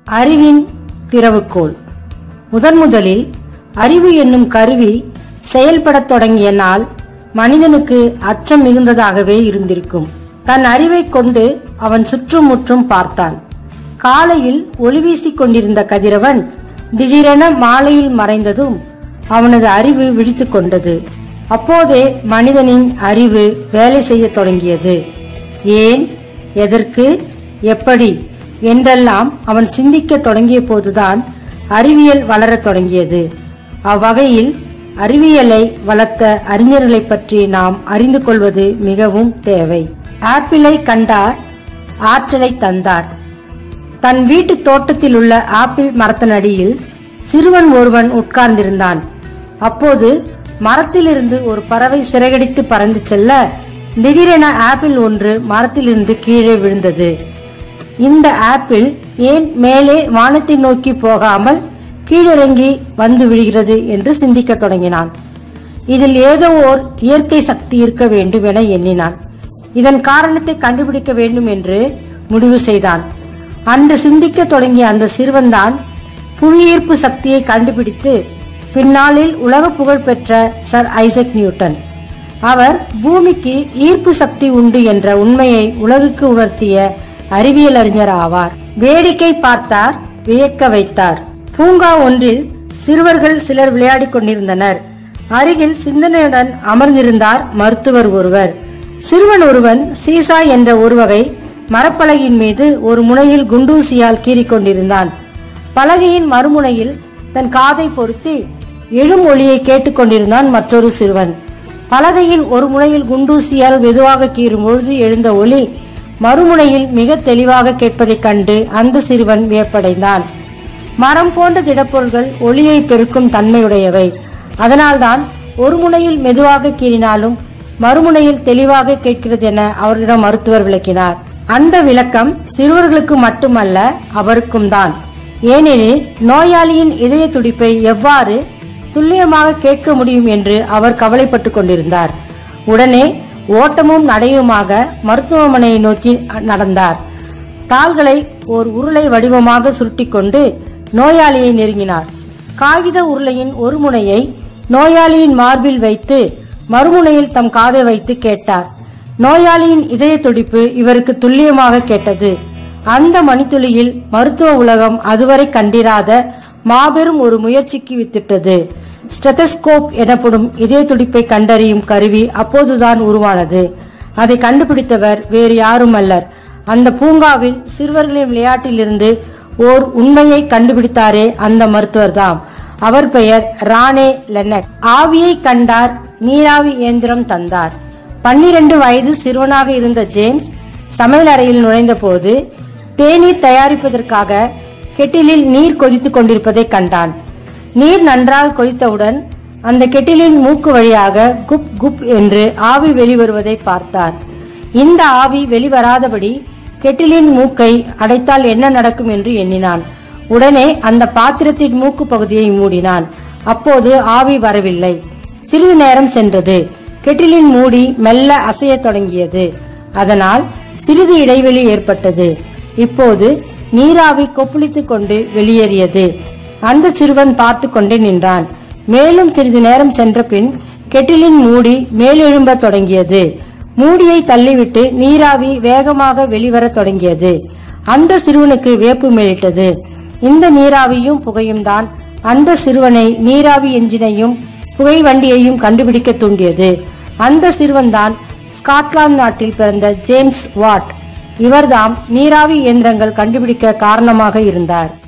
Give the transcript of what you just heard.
அறிவின் திறவுகோல் முதன் முதலில் அறிவு என்னும் கருவி செயல்படத் தொடங்கிய நாள் மனிதனுக்கு அச்சம் மிகுந்ததாகவே இருந்திருக்கும் தன் அறிவைக் கொண்டு அவன் சுற்றும் முற்றும் பார்த்தான் காலையில் ஒளி வீசிக் கொண்டிருந்த கதிரவன் திடீரென மாலையில் மறைந்ததும் அவனது அறிவு விழித்துக் கொண்டது அப்போதே மனிதனின் அறிவு வேலை செய்யத் தொடங்கியது ஏன் எதற்கு எப்படி என்றெல்லாம் அவன் சிந்திக்கத் தொடங்கிய போதுதான் அறிவியல் வளரத் தொடங்கியது அவ்வகையில் அறிவியலை வளர்த்த அறிஞர்களைப் பற்றி நாம் அறிந்து கொள்வது மிகவும் தேவை ஆப்பிளை கண்டார் ஆற்றலை தந்தார் தன் வீட்டு தோட்டத்தில் உள்ள ஆப்பிள் மரத்தினடியில் சிறுவன் ஒருவன் உட்கார்ந்திருந்தான் அப்போது மரத்திலிருந்து ஒரு பறவை சிறகடித்து பறந்து செல்ல திடீரென ஆப்பிள் ஒன்று மரத்திலிருந்து கீழே விழுந்தது இந்த ஆப்பிள் ஏன் மேலே வானத்தை நோக்கி போகாமல் கீழிறங்கி வந்து விழுகிறது என்று சிந்திக்கத் தொடங்கினான் இதில் ஏதோ ஓர் இயற்கை சக்தி இருக்க வேண்டும் என எண்ணினான் இதன் காரணத்தை கண்டுபிடிக்க வேண்டும் என்று முடிவு செய்தான் அன்று சிந்திக்க தொடங்கிய அந்த சிறுவன்தான் புவியீர்ப்பு சக்தியை கண்டுபிடித்து பின்னாளில் உலக புகழ் பெற்ற சர் ஐசக் நியூட்டன் அவர் பூமிக்கு ஈர்ப்பு சக்தி உண்டு என்ற உண்மையை உலகுக்கு உணர்த்திய அறிவியல் அறிஞர் ஆவார் வேடிக்கை பார்த்தார் வியக்க வைத்தார் பூங்கா ஒன்றில் சிறுவர்கள் சிலர் விளையாடிக் கொண்டிருந்தனர் அருகில் சிந்தனையுடன் அமர்ந்திருந்தார் மருத்துவர் ஒருவர் சிறுவன் ஒருவன் சீசா என்ற ஒரு வகை மரப்பலகையின் மீது ஒரு முனையில் குண்டூசியால் கீறிக் கொண்டிருந்தான் பலகையின் மறுமுனையில் தன் காதை பொருத்தி எழும் ஒளியை கேட்டுக்கொண்டிருந்தான் மற்றொரு சிறுவன் பலகையின் ஒரு முனையில் குண்டூசியால் மெதுவாக கீறும் பொழுது எழுந்த ஒளி மறுமுனையில் மிக தெளிவாக கேட்பதைக் கண்டு அந்த சிறுவன் வியப்படைந்தான் மரம் போன்ற திடப்பொருள்கள் ஒளியை பெருக்கும் தன்மையுடையவை அதனால்தான் ஒரு முனையில் மெதுவாக கீறினாலும் மறுமுனையில் தெளிவாக கேட்கிறது என அவரிடம் மருத்துவர் விளக்கினார் அந்த விளக்கம் சிறுவர்களுக்கு மட்டுமல்ல அவருக்கும் தான் ஏனெனில் நோயாளியின் இதய துடிப்பை எவ்வாறு துல்லியமாக கேட்க முடியும் என்று அவர் கவலைப்பட்டுக் கொண்டிருந்தார் உடனே ஓட்டமும் நடையுமாக மருத்துவமனையை நோக்கி நடந்தார் கால்களை ஓர் உருளை வடிவமாக சுருட்டிக்கொண்டு நோயாளியை நெருங்கினார் காகித உருளையின் ஒரு முனையை நோயாளியின் மார்பில் வைத்து மறுமுனையில் தம் காதை வைத்து கேட்டார் நோயாளியின் இதய துடிப்பு இவருக்கு துல்லியமாக கேட்டது அந்த மணித்துளியில் மருத்துவ உலகம் அதுவரை கண்டிராத மாபெரும் ஒரு முயற்சிக்கு வித்திட்டது ஸ்டெதஸ்கோப் எனப்படும் இதய துடிப்பை கண்டறியும் கருவி அப்போதுதான் உருவானது அதை கண்டுபிடித்தவர் வேறு யாரும் அல்லர் அந்த பூங்காவில் சிறுவர்களின் விளையாட்டிலிருந்து ஓர் உண்மையை கண்டுபிடித்தாரே அந்த மருத்துவர்தாம் அவர் பெயர் ராணே லெனக் ஆவியை கண்டார் நீராவி இயந்திரம் தந்தார் பன்னிரண்டு வயது சிறுவனாக இருந்த ஜேம்ஸ் சமையல் அறையில் நுழைந்தபோது தேநீர் தயாரிப்பதற்காக கெட்டிலில் நீர் கொதித்துக் கொண்டிருப்பதை கண்டான் நீர் நன்றாக கொதித்தவுடன் அந்த கெட்டிலின் மூக்கு வழியாக குப் குப் என்று ஆவி வெளிவருவதை பார்த்தார் இந்த ஆவி வெளிவராதபடி கெட்டிலின் மூக்கை அடைத்தால் என்ன நடக்கும் என்று எண்ணினான் உடனே அந்த பாத்திரத்தின் மூக்கு பகுதியை மூடினான் அப்போது ஆவி வரவில்லை சிறிது நேரம் சென்றது கெட்டிலின் மூடி மெல்ல அசையத் தொடங்கியது அதனால் சிறிது இடைவெளி ஏற்பட்டது இப்போது நீராவி கொப்புளித்துக் கொண்டு வெளியேறியது அந்த சிறுவன் பார்த்து கொண்டே நின்றான் மேலும் சிறிது நேரம் சென்ற பின் கெட்டிலின் மூடி மேலெழும்பத் தொடங்கியது மூடியை தள்ளிவிட்டு நீராவி வேகமாக வெளிவரத் தொடங்கியது அந்த சிறுவனுக்கு வேப்பு மேலிட்டது இந்த நீராவியும் புகையும் தான் அந்த சிறுவனை நீராவி என்ஜினையும் புகை வண்டியையும் கண்டுபிடிக்க தூண்டியது அந்த சிறுவன்தான் ஸ்காட்லாந்து நாட்டில் பிறந்த ஜேம்ஸ் வாட் இவர்தாம் நீராவி இயந்திரங்கள் கண்டுபிடிக்க காரணமாக இருந்தார்